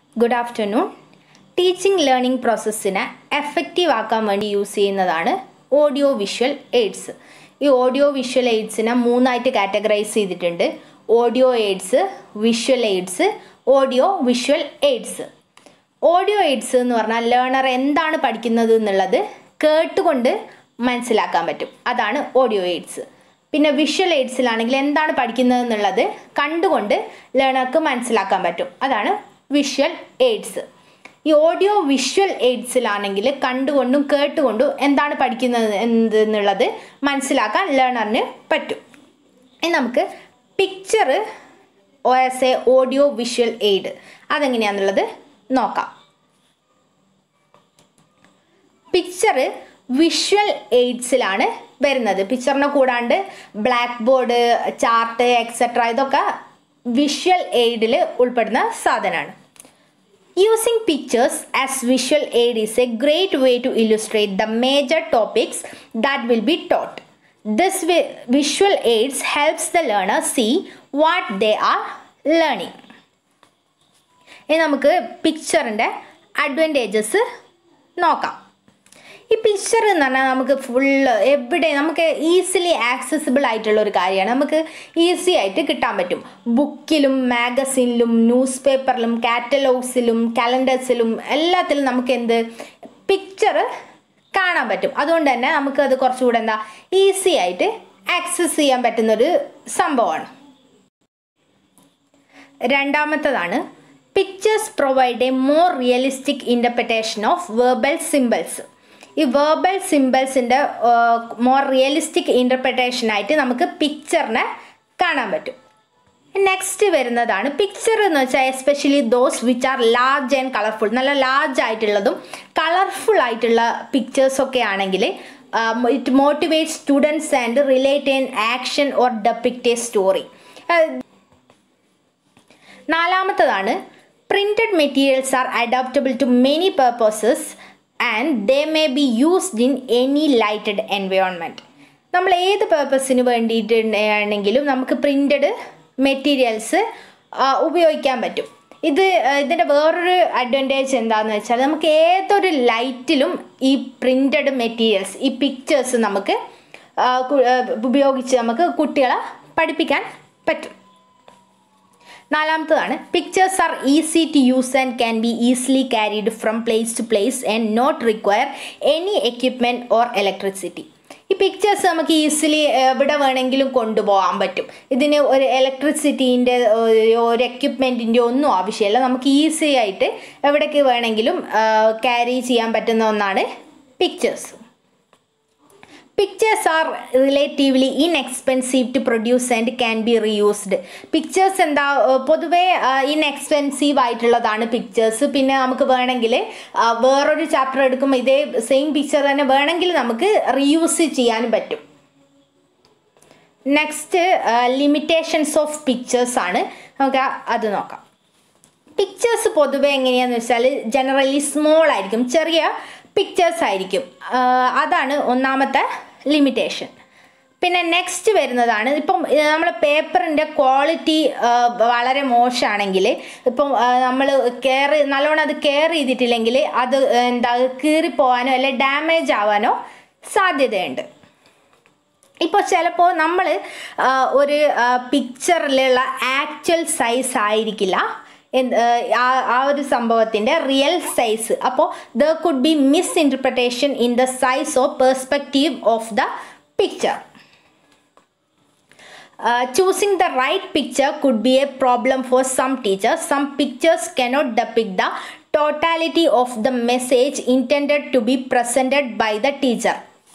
Good afternoon teaching learning പ്രോസസ്സിനെ effective ആക്കാൻ വേണ്ടി യൂസ് ചെയ്യുന്നതാണ് ഓഡിയോ വിഷ്വൽ എയ്ഡ്സ് ഈ ഓഡിയോ വിഷ്വൽ എയ്ഡ്സിനെ മൂന്നായിട്ട് കാറ്റഗറൈസ് ചെയ്തിട്ടുണ്ട് audio aids visual aids audio visual aids audio aids എന്ന് പറഞ്ഞാൽ ലേണർ എന്താണ് പഠിക്കുന്നത് എന്നുള്ളത് കേട്ടുകൊണ്ട് മനസ്സിലാക്കാൻ പറ്റും അതാണ് ഓഡിയോ എയ്ഡ്സ് പിന്നെ വിഷ്വൽ എയ്ഡ്സിലാണെങ്കിൽ എന്താണ് പഠിക്കുന്നത് എന്നുള്ളത് കണ്ടുകൊണ്ട് ലേണർക്ക് മനസ്സിലാക്കാൻ പറ്റും അതാണ് വിഷ്വൽ എയ്ഡ്സ് ഈ ഓഡിയോ വിഷ്വൽ എയ്ഡ്സിലാണെങ്കിൽ കണ്ടുകൊണ്ടും കേട്ടുകൊണ്ടും എന്താണ് പഠിക്കുന്നത് എന്ത് എന്നുള്ളത് മനസ്സിലാക്കാൻ ലേണറിന് പറ്റും ഇനി നമുക്ക് picture as a audio visual aid അതെങ്ങനെയാണെന്നുള്ളത് നോക്കാം പിക്ചർ വിഷ്വൽ എയ്ഡ്സിലാണ് വരുന്നത് പിക്ചറിനെ കൂടാണ്ട് ബ്ലാക്ക് ബോർഡ് ചാർട്ട് എക്സെട്ര ഇതൊക്കെ വിഷ്വൽ എയ്ഡിൽ ഉൾപ്പെടുന്ന സാധനമാണ് using pictures as visual aid is a great way to illustrate the major topics that will be taught this visual aids helps the learner see what they are learning ഇനി നമുക്ക് പിക്ചറിൻ്റെ advantages നോക്കാം ഈ picture എന്ന് പറഞ്ഞാൽ നമുക്ക് full എവിടെ നമുക്ക് easily accessible ആയിട്ടുള്ള ഒരു കാര്യമാണ് നമുക്ക് ഈസി ആയിട്ട് കിട്ടാൻ പറ്റും ബുക്കിലും മാഗസിനിലും ന്യൂസ് പേപ്പറിലും കാറ്റലോഗ്സിലും കലണ്ടേഴ്സിലും എല്ലാത്തിലും നമുക്ക് എന്ത് പിക്ചർ കാണാൻ പറ്റും അതുകൊണ്ട് തന്നെ നമുക്കത് കുറച്ചുകൂടെ എന്താ ഈസി ആയിട്ട് ആക്സസ് ചെയ്യാൻ പറ്റുന്നൊരു സംഭവമാണ് രണ്ടാമത്തതാണ് pictures provide a more realistic interpretation of verbal symbols ഈ വേർബൽ സിമ്പിൾസിൻ്റെ മോർ റിയലിസ്റ്റിക് ഇൻ്റർപ്രിട്ടേഷനായിട്ട് നമുക്ക് പിക്ചറിനെ കാണാൻ പറ്റും നെക്സ്റ്റ് വരുന്നതാണ് പിക്ചർ എന്ന് വെച്ചാൽ especially those which are large and colourful നല്ല ലാർജ് ആയിട്ടുള്ളതും കളർഫുൾ ആയിട്ടുള്ള പിക്ചേഴ്സൊക്കെ ആണെങ്കിൽ it motivate students and relate an action or depict a story നാലാമത്തതാണ് printed materials are adaptable to many purposes and they may be used in any lighted environment നമ്മൾ ഏത് പേർപ്പസിന് വേണ്ടിയിട്ട് ആണെങ്കിലും നമുക്ക് പ്രിൻറ്റഡ് മെറ്റീരിയൽസ് ഉപയോഗിക്കാൻ പറ്റും ഇത് ഇതിൻ്റെ വേറൊരു അഡ്വാൻറ്റേജ് എന്താണെന്ന് വെച്ചാൽ നമുക്ക് ഏതൊരു ലൈറ്റിലും ഈ പ്രിൻറ്റഡ് മെറ്റീരിയൽസ് ഈ പിക്ചേഴ്സ് നമുക്ക് ഉപയോഗിച്ച് നമുക്ക് കുട്ടികളെ പഠിപ്പിക്കാൻ പറ്റും നാലാമത്തതാണ് pictures are easy to use and can be easily carried from place to place and not require any equipment or electricity ഈ പിക്ചേഴ്സ് നമുക്ക് ഈസിലി എവിടെ വേണമെങ്കിലും കൊണ്ടുപോകാൻ പറ്റും ഇതിന് ഒരു ഇലക്ട്രിസിറ്റീൻ്റെ ഒരു എക്യുപ്മെൻറ്റിൻ്റെ ഒന്നും ആവശ്യമില്ല നമുക്ക് ഈസി ആയിട്ട് എവിടേക്ക് വേണമെങ്കിലും ക്യാരി ചെയ്യാൻ പറ്റുന്ന ഒന്നാണ് pictures pictures are relatively inexpensive to produce and can be reused pictures എന്താ പൊതുവേ ഇൻഎക്സ്പെൻസീവ് ആയിട്ടുള്ളതാണ് പിക്ചേഴ്സ് പിന്നെ നമുക്ക് വേണമെങ്കിൽ വേറൊരു ചാപ്റ്റർ എടുക്കുമ്പോൾ ഇതേ സെയിം പിക്ചർ തന്നെ വേണമെങ്കിൽ നമുക്ക് റീയൂസ് ചെയ്യാനും പറ്റും നെക്സ്റ്റ് ലിമിറ്റേഷൻസ് ഓഫ് പിക്ചേഴ്സ് ആണ് നമുക്ക് അത് നോക്കാം പിക്ചേഴ്സ് പൊതുവെ എങ്ങനെയാണെന്ന് വെച്ചാൽ ജനറലി സ്മോൾ ആയിരിക്കും ചെറിയ പിക്ചേഴ്സ് ആയിരിക്കും അതാണ് ഒന്നാമത്തെ ലിമിറ്റേഷൻ പിന്നെ നെക്സ്റ്റ് വരുന്നതാണ് ഇപ്പം നമ്മൾ പേപ്പറിൻ്റെ ക്വാളിറ്റി വളരെ മോശമാണെങ്കിൽ ഇപ്പം നമ്മൾ കെയർ നല്ലോണം അത് കെയർ ചെയ്തിട്ടില്ലെങ്കിൽ അത് എന്താ കീറിപ്പോവാനോ അല്ലെ ഡാമേജ് ആവാനോ സാധ്യതയുണ്ട് ഇപ്പോൾ ചിലപ്പോൾ നമ്മൾ ഒരു പിക്ചറിലുള്ള ആക്ച്വൽ സൈസ് ആയിരിക്കില്ല ആ ഒരു സംഭവത്തിൻ്റെ റിയൽ സൈസ് അപ്പോൾ the could be misinterpretation in the size of perspective of the picture choosing the right picture could be a problem for some teachers. Some pictures cannot depict the totality of the message intended to be presented by the teacher.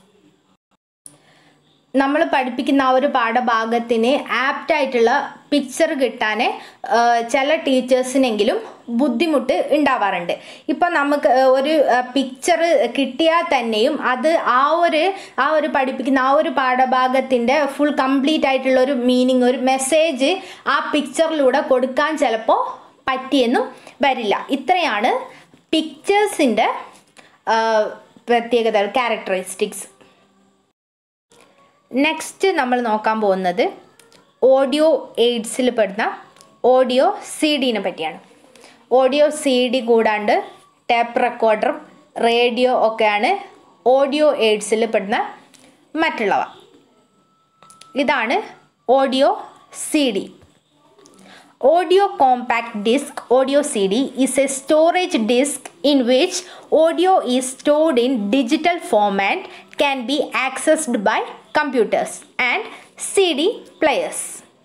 നമ്മൾ പഠിപ്പിക്കുന്ന ആ ഒരു പാഠഭാഗത്തിന് ആപ്റ്റായിട്ടുള്ള picture കിട്ടാൻ ചില ടീച്ചേഴ്സിനെങ്കിലും ബുദ്ധിമുട്ട് ഉണ്ടാവാറുണ്ട് ഇപ്പം നമുക്ക് ഒരു പിക്ചർ കിട്ടിയാൽ തന്നെയും അത് ആ ഒരു ആ ഒരു പഠിപ്പിക്കുന്ന ആ ഒരു പാഠഭാഗത്തിൻ്റെ ഫുൾ കംപ്ലീറ്റ് ആയിട്ടുള്ള ഒരു മീനിങ് ഒരു മെസ്സേജ് ആ പിക്ചറിലൂടെ കൊടുക്കാൻ ചിലപ്പോൾ പറ്റിയെന്നും വരില്ല ഇത്രയാണ് പിക്ചേഴ്സിൻ്റെ പ്രത്യേകതകൾ ക്യാരക്ടറിസ്റ്റിക്സ് നെക്സ്റ്റ് നമ്മൾ നോക്കാൻ പോകുന്നത് ഓഡിയോ എയ്ഡ്സിൽ പെടുന്ന ഓഡിയോ സി ഡിനെ പറ്റിയാണ് ഓഡിയോ സി ഡി കൂടാണ്ട് ടേപ്പ് റെക്കോർഡറും റേഡിയോ ഒക്കെയാണ് ഓഡിയോ എയ്ഡ്സിൽ പെടുന്ന മറ്റുള്ളവ ഇതാണ് audio C D Audio compact disc audio CD is a storage disc in which audio is stored in digital format can be accessed by computers and CD players.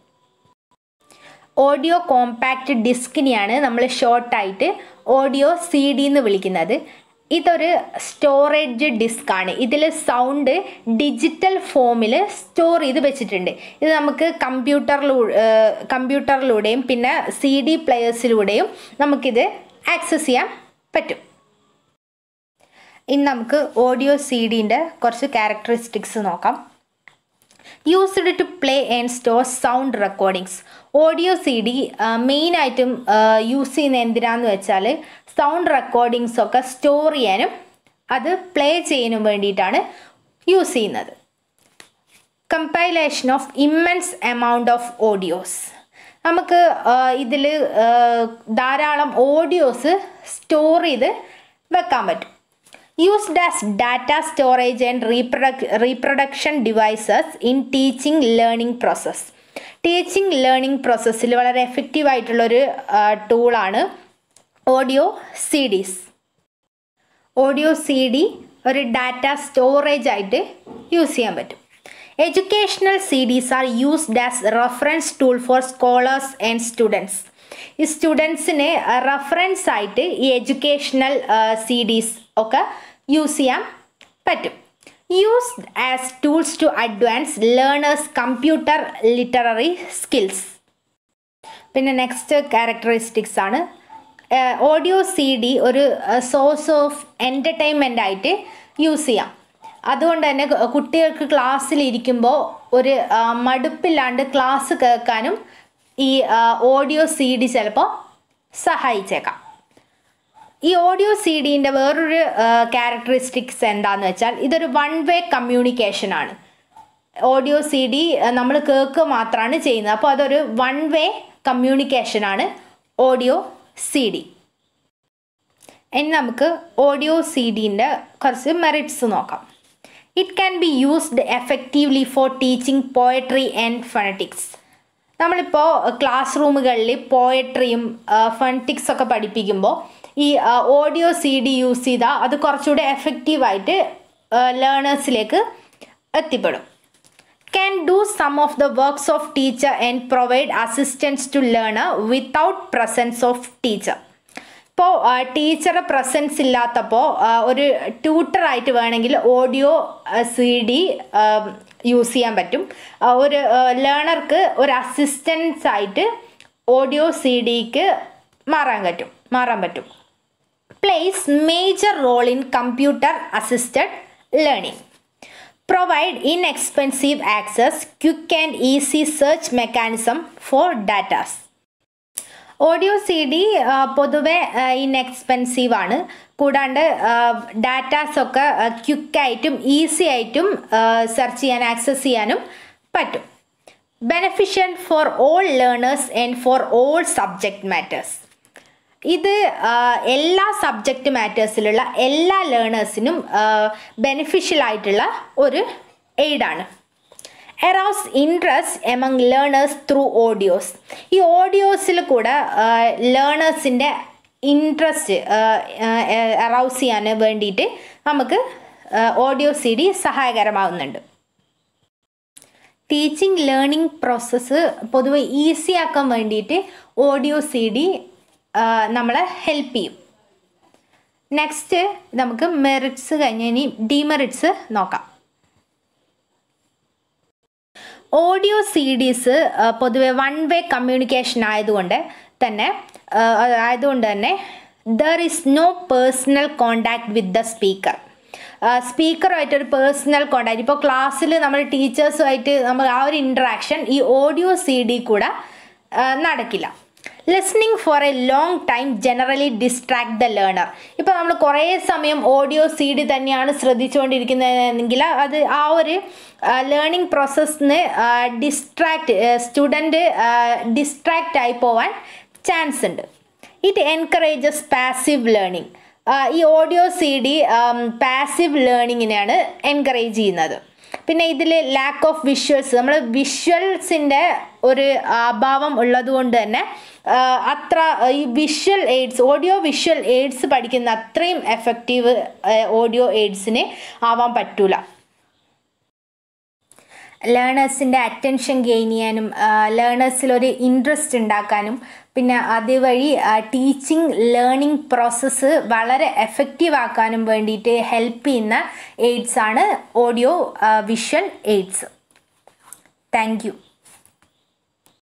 Audio compact ഡിസ്കിനെയാണ് നമ്മൾ ഷോർട്ടായിട്ട് audio C D എന്ന് വിളിക്കുന്നത് ഇതൊരു storage disk ആണ് ഇതിൽ sound digital ഫോമിൽ store ചെയ്ത് വെച്ചിട്ടുണ്ട് ഇത് നമുക്ക് കമ്പ്യൂട്ടറിലൂടെ കമ്പ്യൂട്ടറിലൂടെയും പിന്നെ സി ഡി പ്ലെയേഴ്സിലൂടെയും നമുക്കിത് ആക്സസ് ചെയ്യാൻ പറ്റും ഇനി നമുക്ക് ഓഡിയോ സി ഡീൻ്റെ കുറച്ച് ക്യാരക്ടറിസ്റ്റിക്സ് നോക്കാം used to play and store sound recordings audio C D മെയിനായിട്ടും യൂസ് ചെയ്യുന്ന എന്തിനാന്ന് വെച്ചാൽ സൗണ്ട് റെക്കോർഡിങ്സ് ഒക്കെ സ്റ്റോർ ചെയ്യാനും അത് പ്ലേ ചെയ്യാനും വേണ്ടിയിട്ടാണ് യൂസ് ചെയ്യുന്നത് compilation of immense amount of audios നമുക്ക് ഇതിൽ ധാരാളം ഓഡിയോസ് സ്റ്റോർ ചെയ്ത് വെക്കാൻ പറ്റും used as data storage and reproduc reproduction devices in teaching learning process teaching learning പ്രോസസ്സിൽ വളരെ എഫക്റ്റീവ് ആയിട്ടുള്ളൊരു ടൂളാണ് audio C Ds audio C D ഒരു ഡാറ്റ സ്റ്റോറേജ് ആയിട്ട് യൂസ് ചെയ്യാൻ പറ്റും educational C Ds are used as reference tool for scholars and students ഈ സ്റ്റുഡൻസിന് റെഫറൻസ് ആയിട്ട് ഈ എഡ്യൂക്കേഷണൽ സി ഡീസ് ഒക്കെ യൂസ് ചെയ്യാൻ പറ്റും used as tools to advance learners computer literary skills പിന്നെ നെക്സ്റ്റ് ക്യാരക്ടറിസ്റ്റിക്സ് ആണ് ഓഡിയോ സി ഡി ഒരു സോഴ്സ് ഓഫ് എൻ്റർടൈൻമെൻ്റ് ആയിട്ട് യൂസ് ചെയ്യാം അതുകൊണ്ട് തന്നെ കുട്ടികൾക്ക് ക്ലാസ്സിലിരിക്കുമ്പോൾ ഒരു മടുപ്പില്ലാണ്ട് ക്ലാസ് കേൾക്കാനും ഈ ഓഡിയോ സി ഡി ചിലപ്പോൾ സഹായിച്ചേക്കാം ഈ ഓഡിയോ സി ഡീൻ്റെ വേറൊരു ക്യാരക്ടറിസ്റ്റിക്സ് എന്താന്ന് വെച്ചാൽ ഇതൊരു വൺ വേ കമ്മ്യൂണിക്കേഷൻ ആണ് ഓഡിയോ സി ഡി നമ്മൾ കേൾക്കുക മാത്രമാണ് ചെയ്യുന്നത് അപ്പോൾ അതൊരു വൺ വേ കമ്മ്യൂണിക്കേഷൻ ആണ് ഓഡിയോ സി ഡി ഇനി നമുക്ക് ഓഡിയോ സി ഡീൻ്റെ കുറച്ച് മെറിറ്റ്സ് നോക്കാം it can be used effectively for teaching poetry and phonetics നമ്മളിപ്പോൾ ക്ലാസ് റൂമുകളിൽ പോയട്രിയും ഫണറ്റിക്സ് ഒക്കെ പഠിപ്പിക്കുമ്പോൾ ഈ ഓഡിയോ സി ഡി യൂസ് ചെയ്താൽ അത് കുറച്ചുകൂടെ എഫക്റ്റീവായിട്ട് ലേണേഴ്സിലേക്ക് എത്തിപ്പെടും can do some of the works of teacher and provide assistance to learner without presence of teacher ഇപ്പോൾ ടീച്ചറെ പ്രസൻസ് ഇല്ലാത്തപ്പോൾ ഒരു ട്യൂട്ടറായിട്ട് വേണമെങ്കിൽ ഓഡിയോ സി ഡി യൂസ് ചെയ്യാൻ പറ്റും ഒരു ലേണർക്ക് ഒരു അസിസ്റ്റൻസ് ആയിട്ട് ഓഡിയോ സി ഡിക്ക് മാറാൻ പറ്റും മാറാൻ പറ്റും plays major role in computer assisted learning provide inexpensive access quick and easy search mechanism for datas audio C D പൊതുവെ ഇൻഎക്സ്പെൻസീവ് ആണ് കൂടാണ്ട് ഡാറ്റാസ് ഒക്കെ ക്വിക്കായിട്ടും ഈസി ആയിട്ടും സെർച്ച് ചെയ്യാൻ ആക്സസ് ചെയ്യാനും പറ്റും beneficial for all learners and for all subject matters ഇത് എല്ലാ സബ്ജക്റ്റ് മാറ്റേഴ്സിലുള്ള എല്ലാ ലേണേഴ്സിനും ബെനിഫിഷ്യൽ ആയിട്ടുള്ള ഒരു എയ്ഡാണ് arouse interest among learners through audios ഈ ഓഡിയോസിൽ കൂടെ ലേണേഴ്സിൻ്റെ ഇൻട്രസ്റ്റ് എറൗസ് ചെയ്യാൻ വേണ്ടിയിട്ട് നമുക്ക് ഓഡിയോ സി ഡി സഹായകരമാവുന്നുണ്ട് ടീച്ചിങ് ലേണിംഗ് പ്രോസസ്സ് പൊതുവെ ഈസി ആക്കാൻ വേണ്ടിയിട്ട് ഓഡിയോ സി ഡി നമ്മളെ ഹെൽപ്പ് ചെയ്യും നെക്സ്റ്റ് നമുക്ക് മെറിറ്റ്സ് കഴിഞ്ഞ് ഇനി ഡിമെറിറ്റ്സ് നോക്കാം ഓഡിയോ സി ഡീസ് പൊതുവെ വൺ വേ കമ്മ്യൂണിക്കേഷൻ ആയതുകൊണ്ട് തന്നെ ആയതുകൊണ്ട് തന്നെ there is no personal contact with the speaker സ്പീക്കറുമായിട്ട് ഒരു പേഴ്സണൽ കോണ്ടാക്ട് ഇപ്പോൾ ക്ലാസ്സിൽ നമ്മൾ ടീച്ചേഴ്സുമായിട്ട് നമ്മൾ ആ ഒരു ഇൻട്രാക്ഷൻ ഈ ഓഡിയോ സി ഡി കൂടെ നടക്കില്ല listening for a long time generally distract the learner ഇപ്പോൾ നമ്മൾ കുറേ സമയം ഓഡിയോ സി ഡി തന്നെയാണ് ശ്രദ്ധിച്ചുകൊണ്ടിരിക്കുന്നതെങ്കിൽ അത് ആ ഒരു ലേണിംഗ് പ്രോസസ്സിന് ഡിസ്ട്രാക്ട് സ്റ്റുഡൻറ്റ് ഡിസ്ട്രാക്റ്റ് ആയി പോവാൻ ചാൻസ് ഉണ്ട് ഇറ്റ് എൻകറേജസ് പാസീവ് ലേണിംഗ് ഈ ഓഡിയോ സി ഡി പാസീവ് ലേണിങ്ങിനെയാണ് എൻകറേജ് ചെയ്യുന്നത് പിന്നെ ഇതിൽ ലാക്ക് ഓഫ് വിഷ്വൽസ് നമ്മൾ വിഷ്വൽസിൻ്റെ ഒരു അഭാവം ഉള്ളത് കൊണ്ട് തന്നെ ആ, അത്ര ഈ visual aids audio visual aids പഠിക്കുന്ന അത്രയും എഫക്റ്റീവ് ഓഡിയോ എയ്ഡ്സിന് ആവാൻ പറ്റൂല ലേണേഴ്സിൻ്റെ അറ്റൻഷൻ ഗെയിൻ ചെയ്യാനും ലേണേഴ്സിൽ ഒരു ഇൻട്രസ്റ്റ് ഉണ്ടാക്കാനും പിന്നെ അതുവഴി ടീച്ചിങ് ലേണിംഗ് പ്രോസസ്സ് വളരെ എഫക്റ്റീവ് ആക്കാനും വേണ്ടിയിട്ട് ഹെൽപ്പ് ചെയ്യുന്ന എയ്ഡ്സ് ആണ് audio visual aids thank U